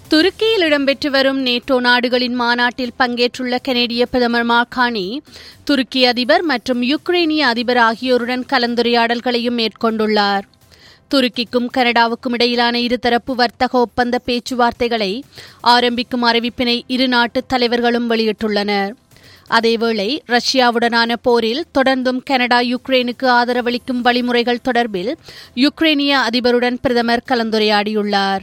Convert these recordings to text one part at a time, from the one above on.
துருக்கியில் இடம்பெற்று வரும் நேட்டோ நாடுகளின் மாநாட்டில் பங்கேற்றுள்ள கனேடிய பிரதமர் மார்கானி துருக்கி அதிபர் மற்றும் யுக்ரைனிய அதிபர் ஆகியோருடன் கலந்துரையாடல்களையும் மேற்கொண்டுள்ளார் துருக்கிக்கும் கனடாவுக்கும் இடையிலான இருதரப்பு வர்த்தக ஒப்பந்த பேச்சுவார்த்தைகளை ஆரம்பிக்கும் அறிவிப்பினை இரு நாட்டு தலைவர்களும் வெளியிட்டுள்ளனர் அதேவேளை ரஷ்யாவுடனான போரில் தொடர்ந்தும் கனடா யுக்ரைனுக்கு ஆதரவளிக்கும் வழிமுறைகள் தொடர்பில் யுக்ரைனிய அதிபருடன் பிரதமர் கலந்துரையாடியுள்ளார்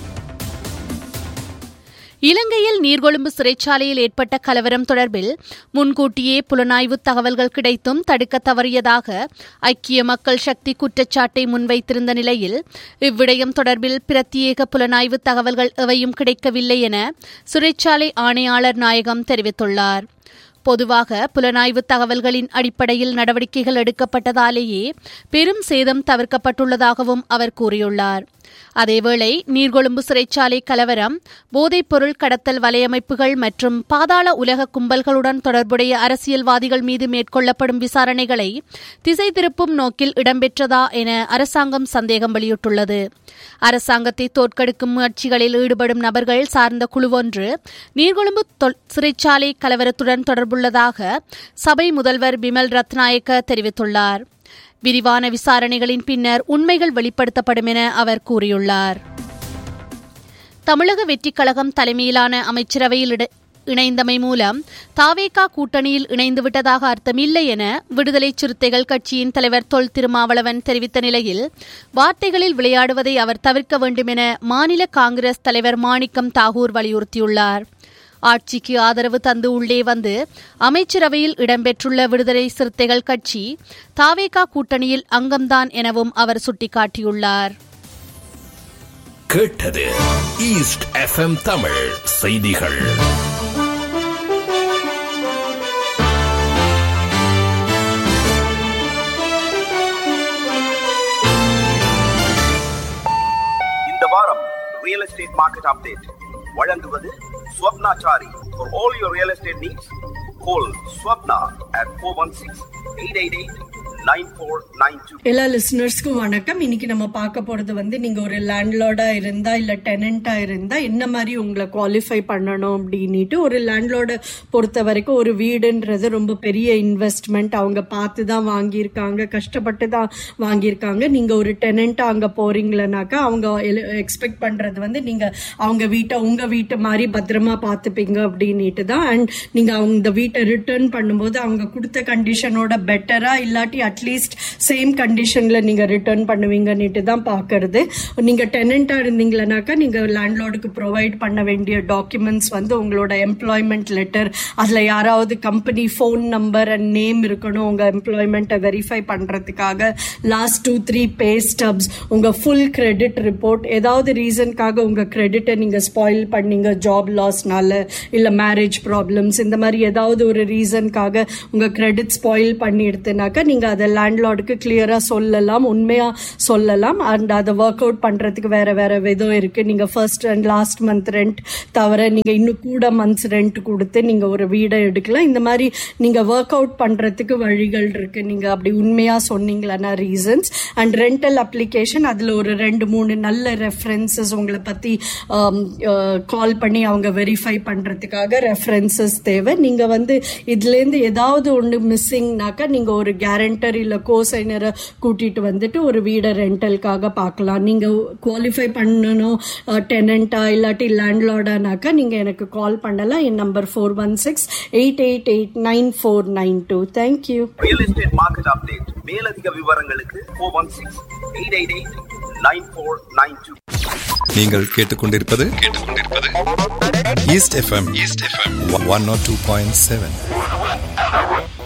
இலங்கையில் நீர்கொழும்பு சிறைச்சாலையில் ஏற்பட்ட கலவரம் தொடர்பில் முன்கூட்டியே புலனாய்வு தகவல்கள் கிடைத்தும் தடுக்க தவறியதாக ஐக்கிய மக்கள் சக்தி குற்றச்சாட்டை முன்வைத்திருந்த நிலையில் இவ்விடயம் தொடர்பில் பிரத்யேக புலனாய்வு தகவல்கள் எவையும் கிடைக்கவில்லை என சிறைச்சாலை ஆணையாளர் நாயகம் தெரிவித்துள்ளார் பொதுவாக புலனாய்வு தகவல்களின் அடிப்படையில் நடவடிக்கைகள் எடுக்கப்பட்டதாலேயே பெரும் சேதம் தவிர்க்கப்பட்டுள்ளதாகவும் அவர் கூறியுள்ளார் அதேவேளை நீர்கொழும்பு சிறைச்சாலை கலவரம் போதைப்பொருள் கடத்தல் வலையமைப்புகள் மற்றும் பாதாள உலக கும்பல்களுடன் தொடர்புடைய அரசியல்வாதிகள் மீது மேற்கொள்ளப்படும் விசாரணைகளை திசை திருப்பும் நோக்கில் இடம்பெற்றதா என அரசாங்கம் சந்தேகம் வெளியிட்டுள்ளது அரசாங்கத்தை தோற்கடிக்கும் முயற்சிகளில் ஈடுபடும் நபர்கள் சார்ந்த குழுவொன்று நீர்கொழும்பு சிறைச்சாலை கலவரத்துடன் தொடர்புள்ளதாக சபை முதல்வர் பிமல் ரத்நாயக்க தெரிவித்துள்ளார் விரிவான விசாரணைகளின் பின்னர் உண்மைகள் வெளிப்படுத்தப்படும் என அவர் கூறியுள்ளார் தமிழக வெற்றிக் கழகம் தலைமையிலான அமைச்சரவையில் இணைந்தமை மூலம் தாவேகா கூட்டணியில் இணைந்துவிட்டதாக அர்த்தமில்லை என விடுதலை சிறுத்தைகள் கட்சியின் தலைவர் தொல் திருமாவளவன் தெரிவித்த நிலையில் வார்த்தைகளில் விளையாடுவதை அவர் தவிர்க்க வேண்டும் என மாநில காங்கிரஸ் தலைவர் மாணிக்கம் தாகூர் வலியுறுத்தியுள்ளார் ஆட்சிக்கு ஆதரவு தந்து உள்ளே வந்து அமைச்சரவையில் இடம்பெற்றுள்ள விடுதலை சிறுத்தைகள் கட்சி தாவேகா கூட்டணியில் அங்கம்தான் எனவும் அவர் சுட்டிக்காட்டியுள்ளார் கேட்டது ஈஸ்ட் எஃப்எம் தமிழ் செய்திகள் இந்த வாரம் ரியல் எஸ்டேட் மார்க்கெட் அப்டேட் வழங்குவது Swapnachari for all your real estate needs call Swapna at four one six eight eight eight nine four nine two எல்லா லிசனர்ஸ்க்கும் வணக்கம் இன்னைக்கு நம்ம பார்க்க போறது வந்து நீங்க ஒரு லேண்ட்லார்டா இருந்தா இல்ல டெனண்டா இருந்தா என்ன மாதிரி உங்களை குவாலிஃபை பண்ணணும் அப்படின்ட்டு ஒரு லேண்ட்லார்டை பொறுத்த வரைக்கும் ஒரு வீடுன்றது ரொம்ப பெரிய இன்வெஸ்ட்மெண்ட் அவங்க பார்த்து தான் வாங்கியிருக்காங்க கஷ்டப்பட்டு தான் வாங்கியிருக்காங்க நீங்க ஒரு டெனண்டா அங்க போறீங்களனாக்கா அவங்க எக்ஸ்பெக்ட் பண்றது வந்து நீங்க அவங்க வீட்டை உங்க வீட்டை மாதிரி பத்திரமா பார்த்துப்பீங்க அப்படின்ட்டு தான் அண்ட் நீங்க அவங்க இந்த வீட்டை ரிட்டர்ன் பண்ணும்போது அவங்க கொடுத்த கண்டிஷனோட பெட்டரா இல்லாட்டி அட்லீஸ்ட் சேம் கண்டிஷன்ல நீங்க ரிட்டர்ன் பண்ணுவீங்கன்னுட்டு தான் பாக்குறது நீங்க டெனண்டா இருந்தீங்களனாக்கா நீங்க லேண்ட்லார்டுக்கு ப்ரொவைட் பண்ண வேண்டிய டாக்குமெண்ட்ஸ் வந்து உங்களோட எம்ப்ளாய்மெண்ட் லெட்டர் அதுல யாராவது company phone number and name இருக்கணும் உங்க எம்ப்ளாய்மெண்ட்டை வெரிஃபை பண்றதுக்காக last two three pay stubs உங்க ஃபுல் கிரெடிட் ரிப்போர்ட் ஏதாவது ரீசனுக்காக உங்க கிரெடிட்டை நீங்க ஸ்பாயில் பண்ணீங்க ஜாப் லாஸ்னால இல்ல மேரேஜ் ப்ராப்ளம்ஸ் இந்த மாதிரி ஏதாவது ஒரு ரீசனுக்காக உங்க கிரெடிட் ஸ்பாயில் பண்ணி எடுத்துனாக்கா நீங்க அதை லேண்ட்லார்டுக்கு கிளியரா சொல்லலாம் உண்மையா சொல்லலாம் அண்ட் அதை ஒர்க் அவுட் பண்றதுக்கு வேற வேற விதம் இருக்கு நீங்க first and last month rent தவிர நீங்க இன்னும் கூட மந்த்ஸ் ரெண்ட் கொடுத்து நீங்க ஒரு வீடை எடுக்கலாம் இந்த மாதிரி நீங்க ஒர்க் அவுட் பண்றதுக்கு வழிகள் இருக்கு நீங்க அப்படி உண்மையா சொன்னீங்களா ரீசன்ஸ் அண்ட் ரெண்டல் அப்ளிகேஷன் அதுல ஒரு ரெண்டு மூணு நல்ல ரெஃபரன்சஸ் உங்களை பத்தி கால் பண்ணி அவங்க வெரிஃபை பண்றதுக்காக ரெஃபரன்சஸ் தேவை நீங்க வந்து இதுல இருந்து ஏதாவது ஒன்று மிஸ்ஸிங்னாக்கா நீங்க ஒரு கேரண்டர் இல்ல கோசைனரை கூட்டிட்டு வந்துட்டு ஒரு வீடை ரெண்டலுக்காக பார்க்கலாம் நீங்க குவாலிஃபை பண்ணணும் டெனண்டா இல்லாட்டி லேண்ட்லார்டானாக்கா நீங்க எனக்கு கால் பண்ணலாம் என் number four one six eight eight eight nine four nine two thank you real estate market update மேலதிக விவரங்களுக்கு four one six eight eight eight nine four nine two நீங்கள் கேட்டுக்கொண்டிருப்பது கேட்டுக்கொண்டிருப்பது east FM east FM one nought two point seven